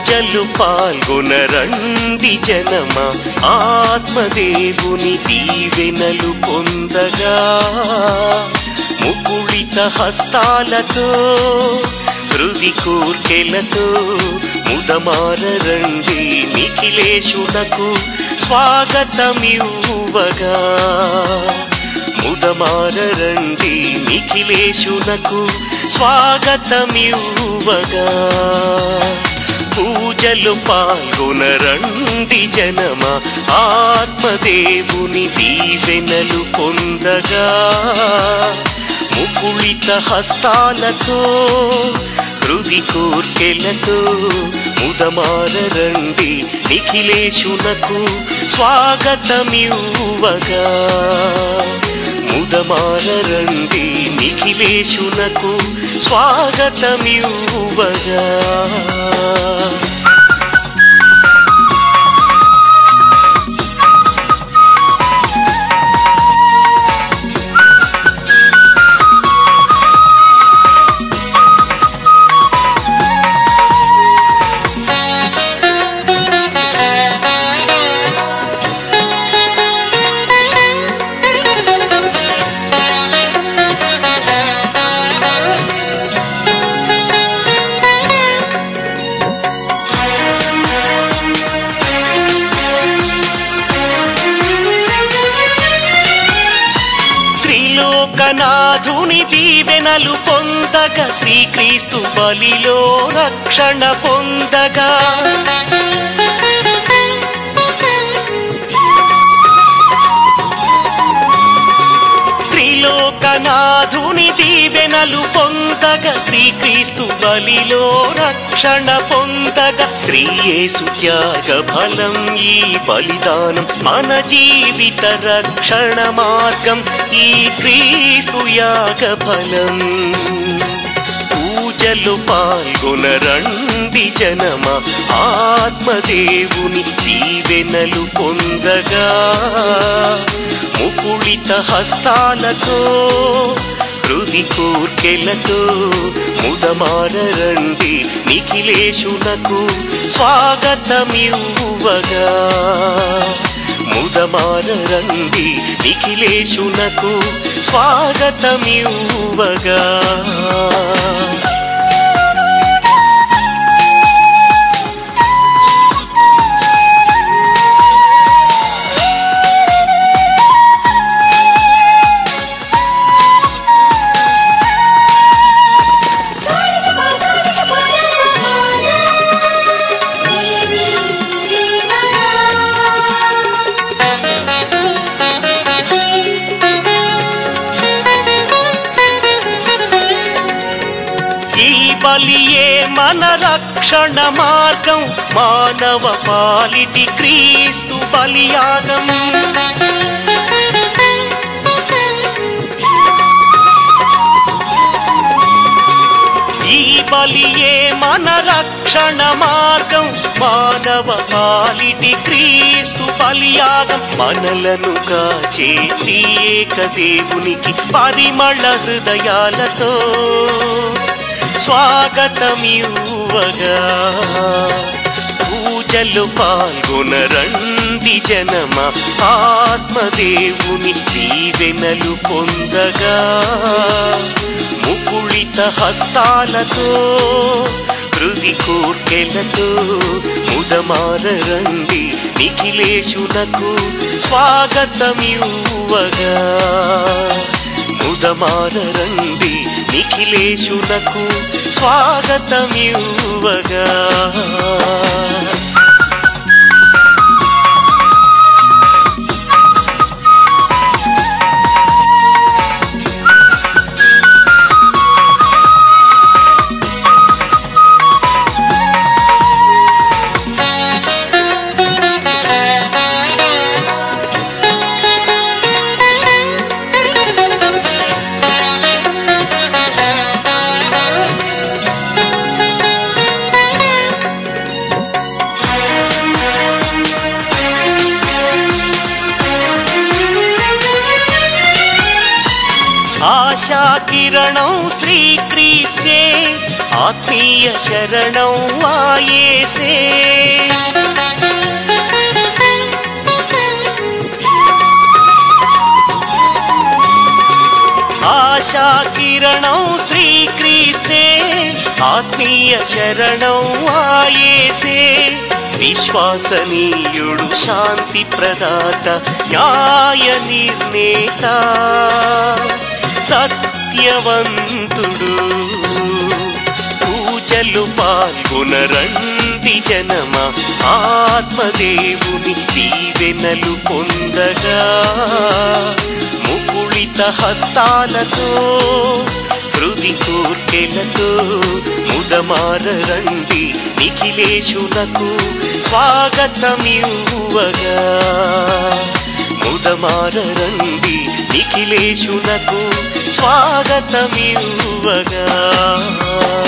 పూజలు పాల్గొనరండి జనమ ఆత్మదేవుని దీవెనలు పొందగా ముకుళిత హస్తాలతో హృది కోర్కెలతో ముదమారండి నిఖిలేశునకు స్వాగతమివ్వగా ముదమారండి నిఖిలేశునకు స్వాగతమివ్వగా పూజలు పాల్గొనరండి జనమ ఆత్మదేవుని దీవెనలు పొందగా ముకుళిత హస్తాలతో హృది కోర్కెలతో ముదమారండి నిఖిలేశునకు స్వాగతమివ్వగా ముదమారండి నిఖిలేశునకు స్వాగతమివ్వగా త్రిలోకనాథుని దీవెనలు పొందగా శ్రీక్రీస్తు బలిలో రక్షణ పొందగా త్రిలోకనాథుని దీవెనలు పొందగా శ్రీక్రీస్తు బలిలో రక్షణ పొందగా శ్రీయేసు త్యాగ ఫలం ఈ బలిదానం మన జీవిత రక్షణ మార్గం ఈ క్రీస్తు యాగ ఫలం పూజలు పాల్గొనరండి జనమ ఆత్మదేవుని దీవెనలు పొందగా ముకుళిత హస్తాలతో హృది కోర్కెలతో ముదమారండి నిఖిలేశునకు స్వాగతమివ్వగా ముదమారండి నిఖిలేశునకు స్వాగతమివ్వగా ఈ బలియే మన రక్షణ మార్గం మానవ పాలిటి క్రీస్తు బలియాగం ఈ బలియే మన రక్షణ మార్గం మానవ పాలిటి క్రీస్తు బలియాగం మనలను కాచే త్రియేక దేవునికి పరిమళ హృదయాలతో స్వాగతమివ్వగా పూజలు పాల్గొనరండి జనమ ఆత్మదేవుని దీవెనలు పొందగా ముకుళిత హస్తాలతో హృది కోర్కెలతో ముదమారండి నిఖిలేశునకు స్వాగతమివ్వగా ముదమారండి నిఖిలేశునకు స్వాగతమివ్వగా ఆశా కిరణం శ్రీక్రీస్తే ఆత్మీయ శరణం వాయేసే ఆశా కిరణం శ్రీక్రీస్తే ఆత్మీయ శరణం వాయేసే విశ్వాసనీయుడు శాంతి ప్రదాత న్యాయ నిర్ణేత సత్యవంతుడు పూజలు పాల్గొనరండి జనమ ఆత్మదేవుని దీవెనలు పొందగా ముకుళిత హస్తాలతో హృది కోర్కెలతో ముదమార రండి నిఖిలేశునకు స్వాగతమివ్వగా ముదమార రండి నిఖిలేశునకు స్వాగతమివ్వగా